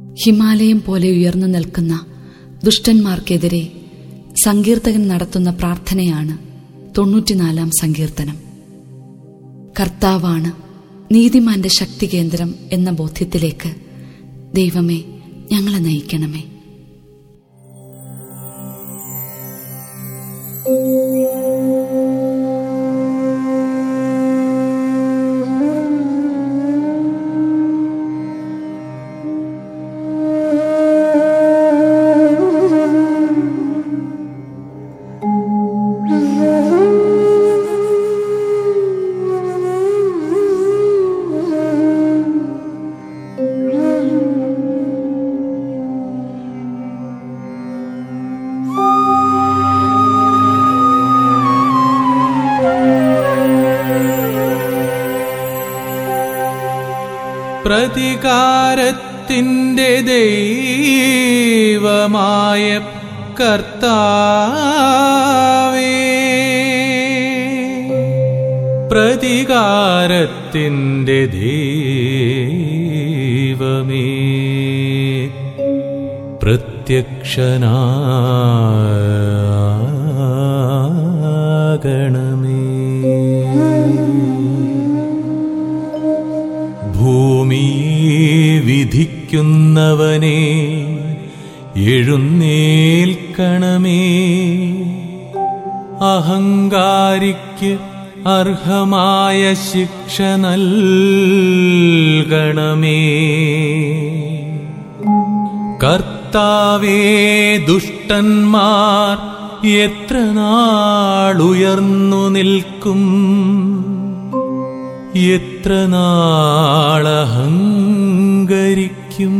ഹിമാലയം പോലെ ഉയർന്നു നിൽക്കുന്ന ദുഷ്ടന്മാർക്കെതിരെ സങ്കീർത്തകൻ നടത്തുന്ന പ്രാർത്ഥനയാണ് തൊണ്ണൂറ്റിനാലാം സങ്കീർത്തനം കർത്താവാണ് നീതിമാന്റെ ശക്തി കേന്ദ്രം എന്ന ബോധ്യത്തിലേക്ക് ദൈവമേ ഞങ്ങളെ നയിക്കണമേ പ്രതികാരത്തിൻ്റെ ദൈവമായ കർത്താവേ പ്രതികാരത്തിൻ്റെ ദൈവമേ പ്രത്യക്ഷനാകണമേ ഭൂമിയെ വിധിക്കുന്നവനെ എഴുന്നേൽക്കണമേ അഹങ്കാരിക്ക് അർഹമായ ശിക്ഷ നൽകണമേ കർത്താവേ ദുഷ്ടന്മാർ എത്ര നാളുയർന്നു നിൽക്കും എത്ര നാളഹങ്കരിക്കും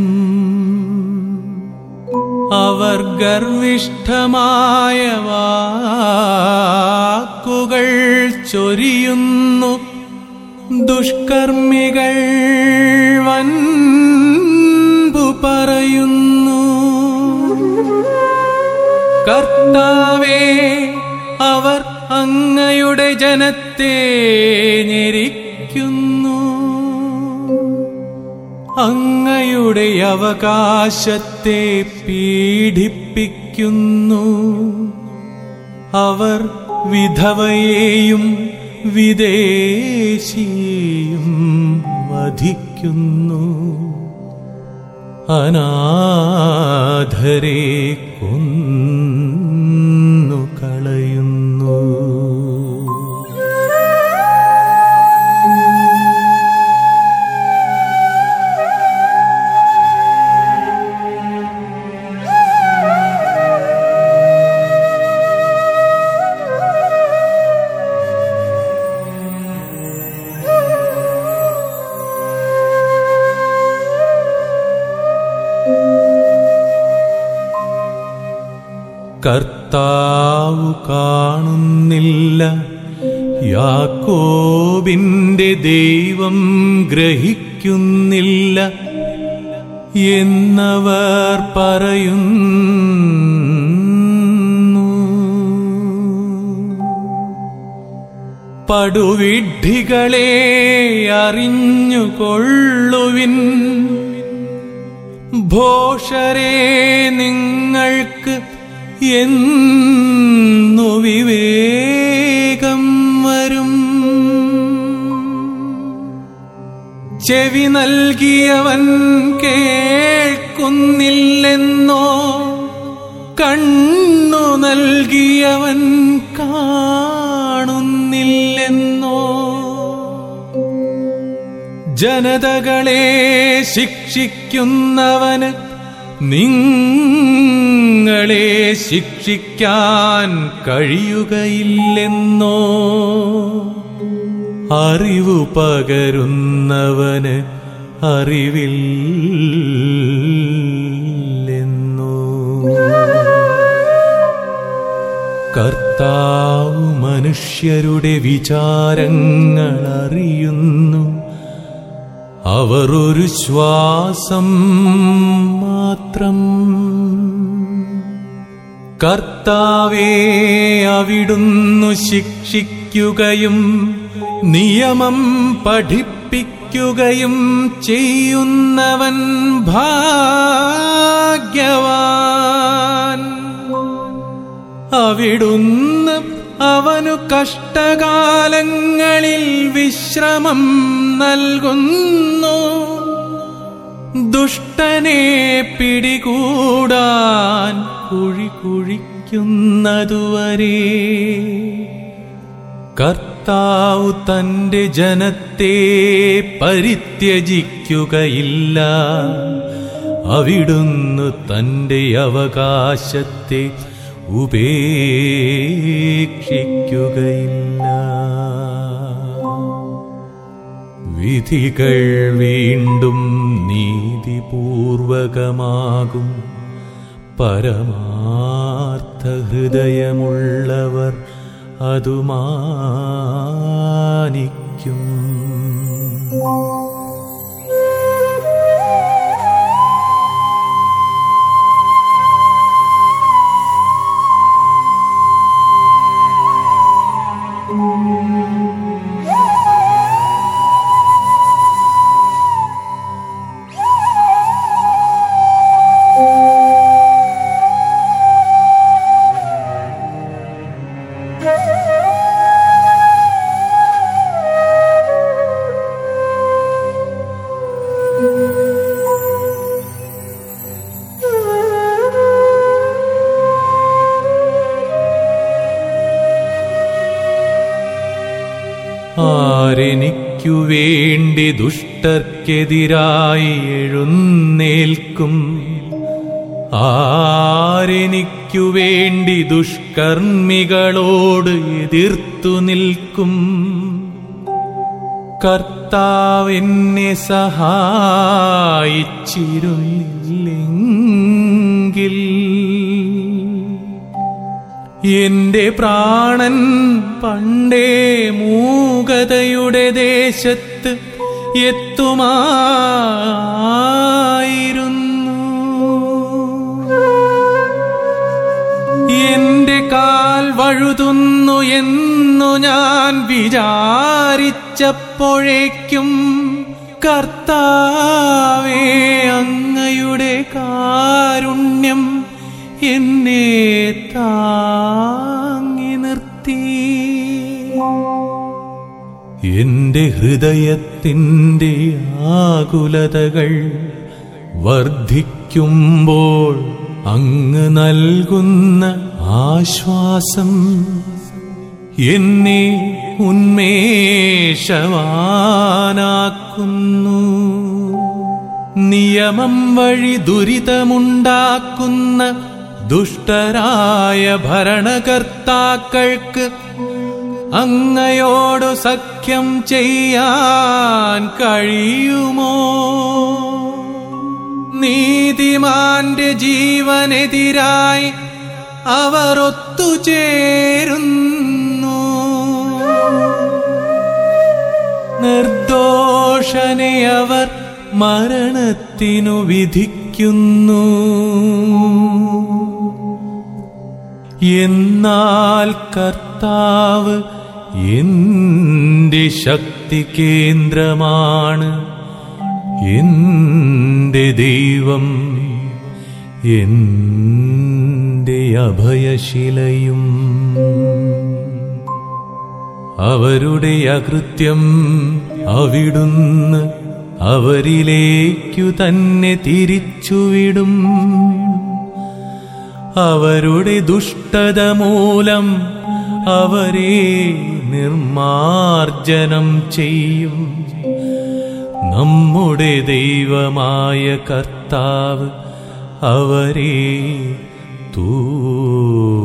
അവർ ഗർവിഷ്ഠമായ വാക്കുകൾ ചൊരിയുന്നു ദുഷ്കർമ്മികൾ വൻപു പറയുന്നു കർത്താവേ അവർ അങ്ങയുടെ ജനത്തെ ഞെരിക്കുന്നു അങ്ങയുടെ അവകാശത്തെ പീഡിപ്പിക്കുന്നു അവർ വിധവയെയും വിദേശിയെയും വധിക്കുന്നു അനാഥരെ കൊന്നു കളയുന്നു കർത്താവ് കാണുന്നില്ല യാക്കോബിന്റെ ദൈവം ഗ്രഹിക്കുന്നില്ല എന്നവർ പറയുന്നു പടുവിഡ്ഢികളെ അറിഞ്ഞുകൊള്ളുവിൻ ഭോഷരെ നിങ്ങൾക്ക് എന്നു വിവേകം വരും ചെവി നൽകിയവൻ കേൾക്കുന്നില്ലെന്നോ കണ്ണു നൽകിയവൻ കാണുന്നില്ലെന്നോ ജനതകളെ ശിക്ഷിക്കുന്നവന് നിങ്ങളെ ശിക്ഷിക്കാൻ കഴിയുകയില്ലെന്നോ അറിവു പകരുന്നവന് അറിവില്ലെന്നോ കർത്താവ് മനുഷ്യരുടെ വിചാരങ്ങൾ അറിയുന്നു അവർ ഒരു ശ്വാസം മാത്രം കർത്താവെ അവിടുന്നു ശിക്ഷിക്കുകയും നിയമം പഠിപ്പിക്കുകയും ഭജിക്കുകയും ചെയ്യുന്നവൻ ഭാഗ്യവാൻ അവിടുന്ന് അവനു കഷ്ടകാലങ്ങളിൽ വിശ്രമം നൽകുന്നു ദുഷ്ടനെ പിടികൂടാൻ കുഴി കുഴിക്കുന്നതുവരെ കർത്താവ് തന്റെ ജനത്തെ പരിത്യജിക്കുകയില്ല അവിടുന്ന് തന്റെ അവകാശത്തെ ഉപേക്ഷിക്കുകയില്ല വിധികൾ വീണ്ടും നീതിപൂർവകമാകും പരമാർത്ഥ ഹൃദയമുള്ളവർ അതു മാനിക്കും ആരെനിക്കു വേണ്ടി ദുഷ്ടർക്കെതിരായി എഴുന്നേൽക്കും ആരെനിക്കു വേണ്ടി ദുഷ്കർമ്മികളോട് എതിർത്തു നിൽക്കും കർത്താവ് എന്നെ സഹായിച്ചിരുന്നില്ലെങ്കിൽ എന്റെ പ്രാണൻ പണ്ടേ മൂകതയുടെ ദേശത്ത് എത്തുമായിരുന്നു എന്റെ കാൽ വഴുതുന്നു എന്നു ഞാൻ വിചാരിച്ചപ്പോഴേക്കും കർത്താവേ അങ്ങയുടെ കാരുണ്യം എന്നെ താങ്ങി നിർത്തി എന്റെ ഹൃദയത്തിൻ്റെ ആകുലതകൾ വർദ്ധിക്കുമ്പോൾ അങ്ങ് നൽകുന്ന ആശ്വാസം എന്നെ ഉന്മേഷവാനാക്കുന്നു നിയമം വഴി ദുരിതമുണ്ടാക്കുന്ന ദുഷ്ടരായ ഭരണകർത്താക്കൾക്ക് അങ്ങയോടു സഖ്യം ചെയ്യാൻ കഴിയുമോ നീതിമാന്റെ ജീവനെതിരായി അവർ ഒത്തുചേരുന്നു നിർദോഷനെ അവർ മരണത്തിനു വിധിക്കുന്നു എന്നാൽ കർത്താവ് എന്റെ ശക്തി കേന്ദ്രമാണ് എന്റെ ദൈവം എന്റെ അഭയശിലയും അവരുടെ അകൃത്യം അവിടുന്ന് അവരിലേക്കു തന്നെ തിരിച്ചുവിടും അവരുടെ ദുഷ്ടത മൂലം അവരെ നിർമാർജനം ചെയ്യും നമ്മുടെ ദൈവമായ കർത്താവ് അവരെ തൂക്കിക്കൊണ്ടുപോകും